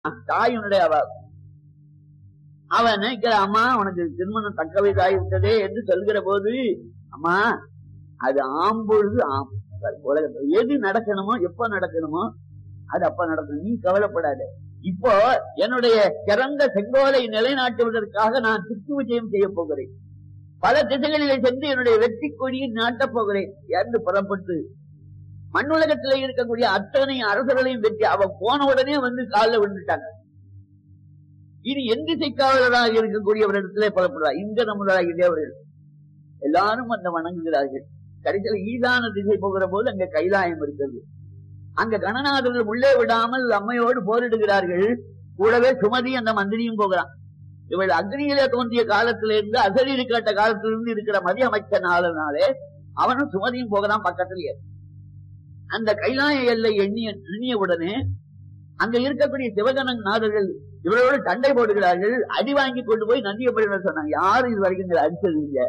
தாயினுடைய அவ அவன் நினைக்கிற அம்மா உனக்கு திருமணம் தக்க வயதாகிவிட்டதே என்று சொல்கிற போது அம்மா அது ஆம்பொழுது ஆம் உலகத்துல எது நடக்கணுமோ எப்ப நடக்கணுமோ அது அப்ப நடக்கணும் நீ கவலைப்படாத இப்போ என்னுடைய சிறந்த செங்கோலை நிலைநாட்டுவதற்காக நான் திக்கு விஜயம் செய்ய போகிறேன் பல திசைகளிலே சென்று என்னுடைய வெற்றி கொடியை நாட்டப் போகிறேன் என்று புறப்பட்டு மண்ணுலகத்திலே இருக்கக்கூடிய அத்தனை அரசர்களையும் வெற்றி அவன் போன உடனே வந்து காலில் விழுந்துட்டாங்க இனி எந்த திசைக்காவலராக இருக்கக்கூடியவரிடத்திலே புறப்படுறார் இந்த நம்மளாகிய தேவர்கள் எல்லாரும் அந்த வணங்குகிறார்கள் கடைசியில் ஈதான திசை போகிற போது அங்க கைலாயம் இருக்கிறது அங்க கணநாதர்கள் உள்ளே விடாமல் அம்மையோடு போரிடுகிறார்கள் கூடவே சுமதி அந்த மந்திரியும் போகிறான் இவள் அக்னியிலே தோன்றிய காலத்திலிருந்து அசரீரி கேட்ட காலத்திலிருந்து இருக்கிற மதி அமைச்ச நாளனாலே அவனும் சுமதியும் போகிறான் பக்கத்திலேயே அந்த கைலாய எல்லை எண்ணிய எண்ணிய உடனே அங்க இருக்கக்கூடிய சிவகண நாதர்கள் இவரோடு சண்டை போடுகிறார்கள் அடி வாங்கி கொண்டு போய் நந்தியப்படினர் சொன்னாங்க யாரும் இது வரைக்கும் எங்களை அடிச்சது இல்லை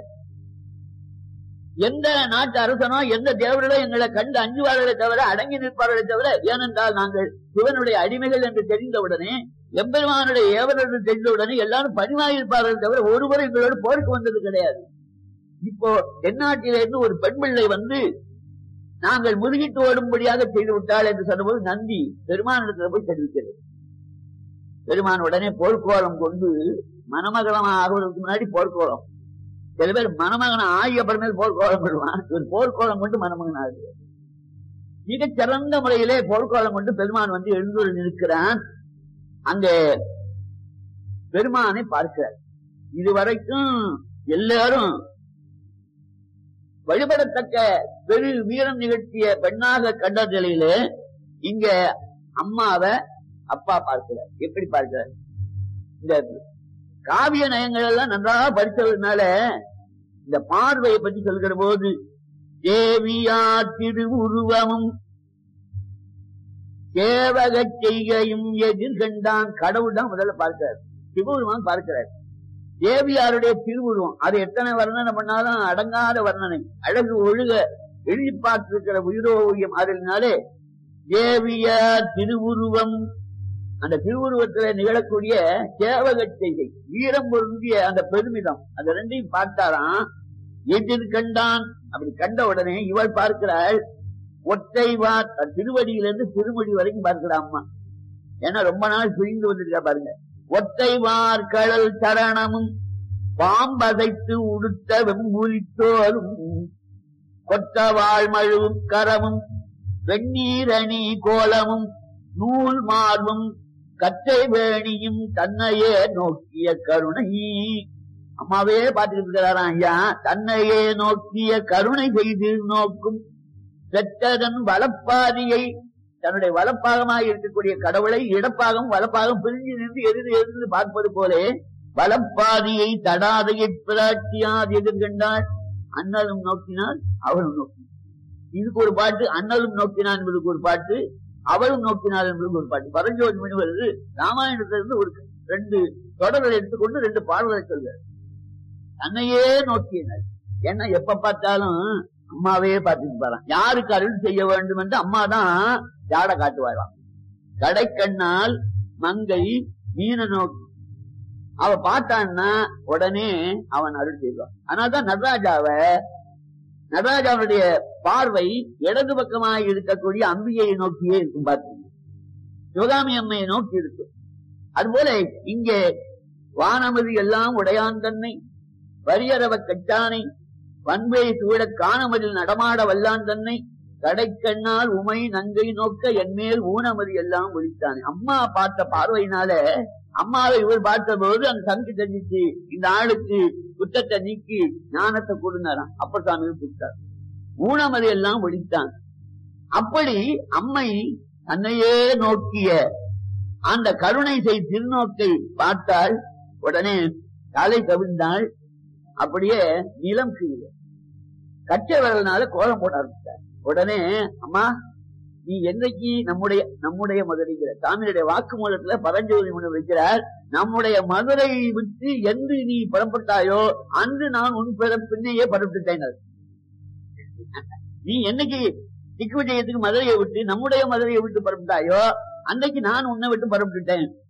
எந்த நாட்டு அரசனோ எந்த தேவர்களோ எங்களை கண்டு அஞ்சுவார்களே தவிர அடங்கி நிற்பார்களே தவிர ஏனென்றால் நாங்கள் சிவனுடைய அடிமைகள் என்று தெரிந்தவுடனே எம்பெருமானுடைய ஏவல் என்று தெரிந்தவுடனே எல்லாரும் பணிவாயிருப்பார்கள் தவிர ஒருவரும் எங்களோடு போருக்கு வந்தது கிடையாது இப்போ தென்னாட்டிலிருந்து ஒரு பெண் பிள்ளை வந்து நாங்கள் முதுகிட்டு ஓடும்படியாக செய்து விட்டாள் என்று சொன்னபோது நந்தி பெருமானிடத்துல போய் தெரிவிக்கிறது பெருமான் உடனே போர்க்கோலம் கொண்டு மணமகலம் ஆகுவதற்கு முன்னாடி போர்க்கோலம் சில பேர் மணமகன் ஆகிய அப்புறமேல் போர்க்கோலம் கொள்வான் ஒரு போர்க்கோலம் கொண்டு மணமகன் ஆகுது மிகச் சிறந்த முறையிலே போர்க்கோலம் கொண்டு பெருமான் வந்து எழுந்தூர் நிற்கிறான் அங்க பெருமானை பார்க்கிறார் இதுவரைக்கும் எல்லாரும் வழிபடத்தக்க பெரு வீரம் நிகழ்த்திய பெண்ணாக கண்ட நிலையில இங்க அம்மாவை அப்பா பார்க்கிறார் எப்படி பார்க்கிறார் இந்த காவிய நயங்கள் எல்லாம் நன்றாக படித்ததுனால இந்த பார்வையை பற்றி சொல்கிற போது தேவியா திருவுருவமும் சேவக செய்கையும் எதிர்கண்டான் கடவுள் தான் முதல்ல பார்க்கிறார் சிவபெருமான் பார்க்கிறார் தேவியாருடைய திருவுருவம் அது எத்தனை வர்ணனை பண்ணாலும் அடங்காத வர்ணனை அழகு ஒழுக எழுதி பார்த்திருக்கிற உயிரோவியம் அதனாலே தேவியா திருவுருவம் அந்த திருவுருவத்துல நிகழக்கூடிய சேவக செய்கை வீரம் பொருந்திய அந்த பெருமிதம் அந்த ரெண்டையும் பார்த்தாராம் எதிர் கண்டான் அப்படி கண்ட உடனே இவள் பார்க்கிறாள் ஒற்றை வார் திருவடியிலிருந்து திருமொழி வரைக்கும் பார்க்கிறா அம்மா ஏன்னா ரொம்ப நாள் பிரிந்து வந்திருக்கா பாருங்க ஒற்றை வார் கடல் சரணமும் பாம்பதைத்து உடுத்த வெம்புலித்தோரும் கொத்த வாழ்மழுவும் கரமும் வெந்நீரணி கோலமும் நூல் மார்பும் கற்றை வேணியும் தன்னையே நோக்கிய கருணை அம்மாவே பார்த்துட்டு இருக்கிறாராம் ஐயா தன்னையே நோக்கிய கருணை செய்து நோக்கும் பெற்றதன் வலப்பாதியை தன்னுடைய வலப்பாகமாக இருக்கக்கூடிய கடவுளை இடப்பாகம் வலப்பாகம் பிரிஞ்சு நின்று எதிர் எதிர்ந்து பார்ப்பது போலே வலப்பாதியை தடாதையை பிராட்டியாது எதிர்கண்டாள் அண்ணலும் நோக்கினாள் அவளும் நோக்கினாள் இதுக்கு ஒரு பாட்டு அண்ணலும் நோக்கினான் என்பதுக்கு ஒரு பாட்டு அவளும் நோக்கினாள் என்பதுக்கு ஒரு பாட்டு பரஞ்சோதி முனிவர் ராமாயணத்திலிருந்து ஒரு ரெண்டு தொடர்களை எடுத்துக்கொண்டு ரெண்டு பாடல்களை சொல்கிறார் தன்னையே நோக்கினாள் ஏன்னா எப்ப பார்த்தாலும் அம்மாவே பார்த்துட்டு போறான் யாருக்கு அருள் செய்ய வேண்டும் என்று அம்மா தான் ஜாட காட்டுவாளாம் கடைக்கண்ணால் மங்கை மீன நோக்கி அவ பார்த்தான்னா உடனே அவன் அருள் செய்வான் அதனால்தான் நடராஜாவை நடராஜாவுடைய பார்வை இடது பக்கமாக இருக்கக்கூடிய அம்பிகையை நோக்கியே இருக்கும் பார்த்தீங்க சிவகாமி அம்மையை நோக்கி இருக்கும் அதுபோல இங்கே வானமதி எல்லாம் உடையான் தன்னை வரியறவ கச்சானை வன்பை சூழ காணமதில் நடமாட வல்லான் தன்னை கடைக்கண்ணால் உமை நங்கை நோக்க என்மேல் ஊனமதி எல்லாம் ஒழித்தானே அம்மா பார்த்த பார்வையினால அம்மாவை இவர் பார்த்த போது அந்த சங்கு தெரிஞ்சிச்சு இந்த ஆளுக்கு குற்றத்தை நீக்கி ஞானத்தை கொடுனாராம் அப்ப சாமி கொடுத்தார் ஊனமதி எல்லாம் ஒழித்தான் அப்படி அம்மை தன்னையே நோக்கிய அந்த கருணை செய் திருநோக்கை பார்த்தால் உடனே தலை கவிழ்ந்தாள் அப்படியே நிலம் கீழே கச்சை வரலனால கோலம் போட ஆரம்பித்தார் உடனே அம்மா நீ என்னைக்கு நம்முடைய நம்முடைய மதுரைங்கிற சாமியுடைய வாக்கு மூலத்துல பரஞ்சோதி முன்னு வைக்கிறார் நம்முடைய மதுரை விட்டு என்று நீ புறப்பட்டாயோ அன்று நான் உன் பின்னையே புறப்பட்டுட்டேன் நீ என்னைக்கு திக்கு விஜயத்துக்கு மதுரையை விட்டு நம்முடைய மதுரையை விட்டு புறப்பட்டாயோ அன்னைக்கு நான் உன்னை விட்டு புறப்பட்டுட்டேன்